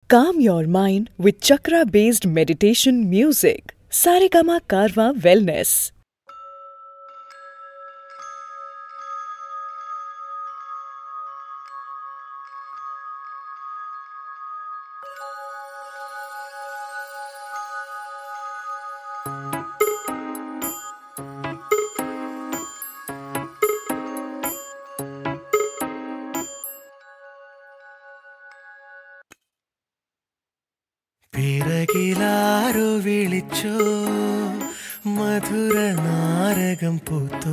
Calm your mind with chakra based meditation music. Saregama Karwa Wellness. പിറകിലാരോ വിളിച്ചോ മധുര നാരകം പൂത്തോ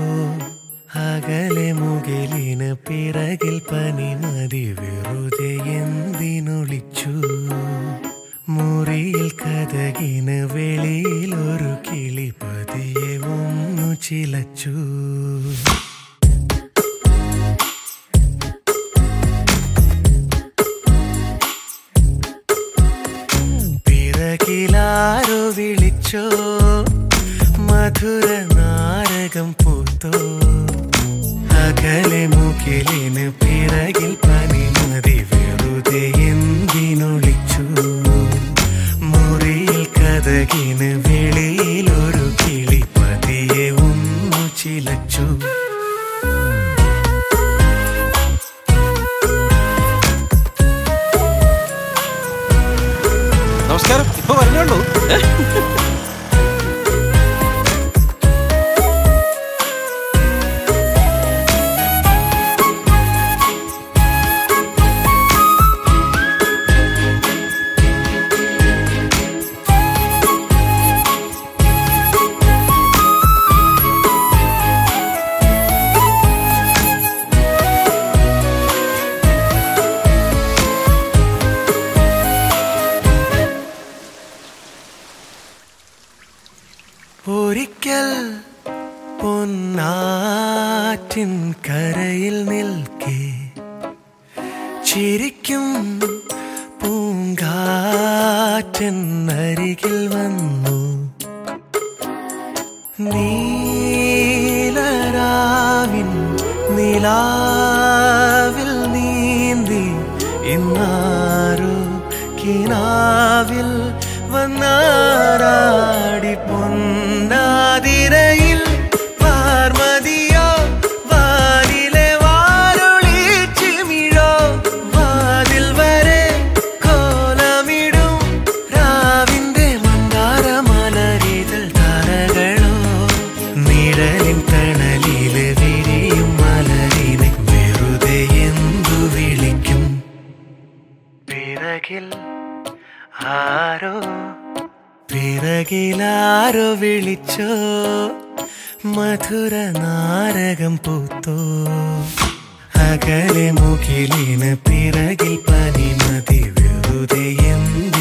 അകലെ മുകിലിന് പിറകിൽ പനിമതി വെറുതെ എന്തിനൊളിച്ചു മുറിയിൽ കഥകിന് വെളിയിൽ ഒരു കിളി പതിയെ ഒന്നു ചിലച്ചു പിറകിലാരോ വിളിച്ചോ മധുര നാരകം പൂത്തോ അകലെ മുകിലിന് പിറകിൽ പനിമതി വെറുതെ എന്തിനൊളിച്ചു മുറിയിൽ കഥകിന് വെളിയിൽ ഒരു കിളി പതിയെ ഒന്നു ചിലച്ചു നമസ്കാരം ഇപ്പൊ പറഞ്ഞോളൂ ഒരിക്കൽ പൊന്നാറ്റിൻ കരയിൽ നിൽക്കെ ചിരിക്കും പൂങ്കാറ്റൻ അരികിൽ വന്നു നീലരാവിൻ നിലാവിൽ നീന്തി ഇന്നാരോ കിനാവിൽ വന്നാരാടി പൊന്നാതിരയിൽ പാർമതിയോ വാലിലെ വാരൊളിച്ചിമിഴോ വാതിൽ വരെ കോലമിടും രാവിന്റെ മന്ദാരമലരിതൾ താരകളോ നിഴലിൻ തണലില് വിരിയും മലരിനെ വെറുതെ എന്തു വിളിക്കും പിറകിൽ ആരോ പിറകിലാരോ വിളിച്ചോ മധുര നാരകം പൂത്തോ അകലെ മുകിലിന് പിറകിൽ പനിമതി വെറുതെ എന്ത്